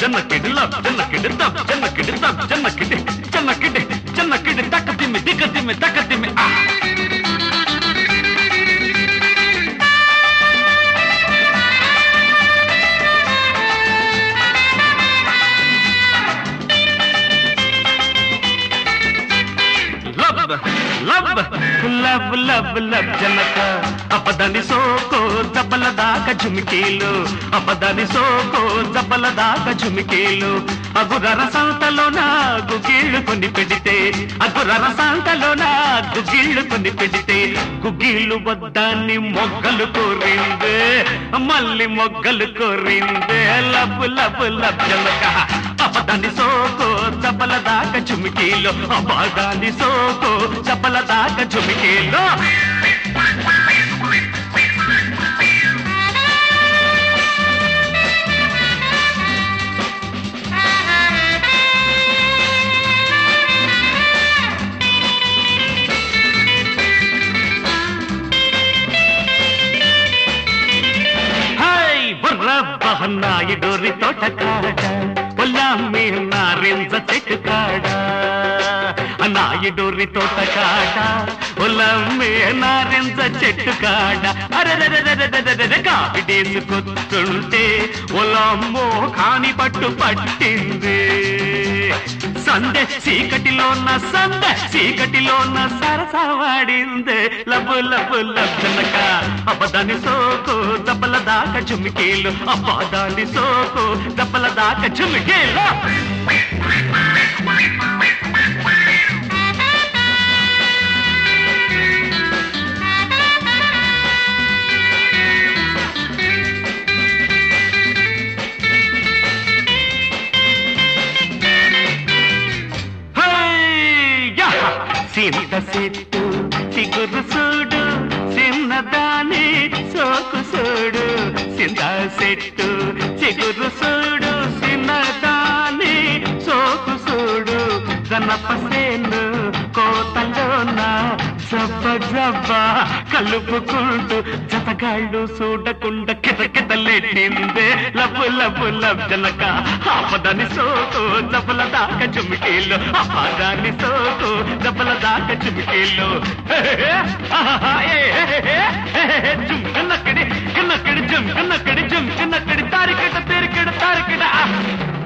జన్నకిడి లబ్ జన్నకిడి దబ్ జన్నకిడి దబ్ జన్నకిడి జన్నకిడి జన్నకిడి తక్క తిమ్మి దిక్క తిమ్మి తక్క తిమ్మి ఆ లబ్ లబ్ లబ్ లబ్ లబ్ జనక అపదని సోకో జబ్బల దాకా జుమికీలు అపదని సోకో జబ్బల దాకా జుమికీలు అగురర సంతలో నా గుగిళ్ళు కొని పెడితే అగురర సంతలో నా గుగిళ్ళు కొని పెడితే గుగిళ్ళు వద్దాన్ని మొగ్గలు కోరిందే మళ్ళీ మొగ్గలు కోరిందే లబ్ లబ్ లబ్ జనక అపదాన్ని సోకో చపల దాకా చుమికీలో అపదాన్ని సోకో చపల దాకా చుమికీలో హై బుర్ర బహన్నాయుడోరి తోట కాడ పొల్లమ్మి నారింజ చెట్టు కాడ నాయుడోరి తోట కాడ పొల్లమ్మి నారింజ చెట్టు కాడ అరెరెరెరెరెరెరెరె కాపిడేసుకొస్తుంటే ఒలమ్మో కాని పట్టు పట్టింది సందె చీకటిలోన సందె చీకటిలోన సరసవాడిందే లబు లబు లబ్జనక అబదాని సోకు దప్పల దాకా చుమికీలు అబదాని సోకు దప్పల దాకా చుమికీలు హయ్యా! సింత చెట్టు చిగురు చూడు చిన్నదాని సోకు చూడు సింత చెట్టు చిగురు చూడు చిన్నదాని సోకు చూడు గణపసేను కోతలోన జబ్బ జబ్బ కలుపుకుంటూ జతగాళ్ళు చూడకుండా కితకితలెట్టిందే లబ్బు లబ్బు లబ్జనక ఆపదని సోకు దెబ్బల దాకా చుమికీలు ఆపదాని సోకు దెబ్బల దాకా చుమికీలు జుమ్ కన్నక్కడి కన్నక్కడి జుమ్ కన్నక్కడి జుమ్ కన్నక్కడి తారికట తేరికడ తారికడ